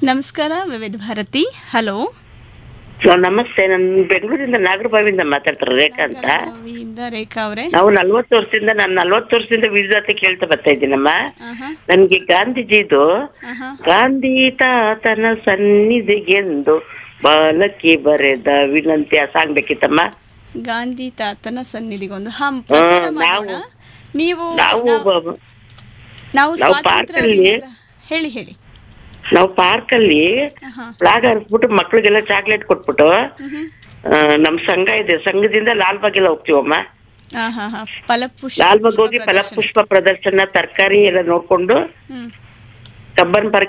ನಮಸ್ಕಾರ ವಿವಿಧ Bharati hello so ನಮಸ್ತೆ ನಾನು ಬೆಂಗಳೂರಿಂದ ನಾಗರಬಾವಿಯಿಂದ ಮಾತಾಡ್ತಾರೆ ರೇಖಾ ಅಂತ ಇಂದ ರೇಖಾ ಅವರೇ ನಾವು ನಲ್ವತ್ತು ವರ್ಷದಿಂದ ನಾನು ನಲ್ವತ್ತು ವರ್ಷದಿಂದ ವಿವಿಧತೆ ಕೇಳ್ತಾ ಬರ್ತಾ ಇದ್ದೀನಮ್ಮ ಆಹಾ, ನನ್ಗೆ ಗಾಂಧೀಜಿದು ಆಹಾ. ಗಾಂಧಿ ತಾತನ ಸನ್ನಿಧಿಗೆಂದು ಬಾಲಕಿ ಬರೆದ ವಿನಂತಿ ಆ ಸಾಂಗ್ ಬೇಕಿತ್ತಮ್ಮ ಗಾಂಧಿ ತಾತನ ಸನ್ನಿಧಿಗೊಂದು ಹಾ ಪ್ರಸಾರ ಹ್ಮ್, ಮಾಡೋಣ ನಾವು- ನೀವು ನಾವು ನಾವು- ಬ- ನಾವು ನಾವು ಸ್ವಾತಂತ್ರ್ಯ ಪಾರ್ಕಲ್ಲಿ- ದಿನದ- ಹೇಳಿ ಹೇಳಿ ನಾವು ಪಾರ್ಕ್ ಅಲ್ಲಿ ಆಹಾ. ಫ್ಲಾಗ್ ಹಾರಿಸ್ಬಿಟ್ಟು ಮಕ್ಳಿಗೆಲ್ಲ ಚಾಕ್ಲೇಟ್ ಕೊಟ್ಬಿಟ್ಟು ಮ್ಹೂ. ಆ, ನಮ್ ಸಂಘ ಇದೆ ಸಂಘದಿಂದ ಲಾಲ್ಬಾಗ್ ಎಲ್ಲ ಹೋಗ್ತೀವಮ್ಮ ಆಹಾ, ಹಾ. ಫಲಪುಷ್ಪ ಲಾಲ್ಬಾಗ್ ಹೋಗಿ ಪ್ರದರ್ಶನ. ಫಲಪುಷ್ಪ ಪ್ರದರ್ಶನ ತರಕಾರಿ ಎಲ್ಲ ನೋಡ್ಕೊಂಡು ಹ್ಮ್ ಕಬ್ಬನ್ ಪಾರ್ಕ್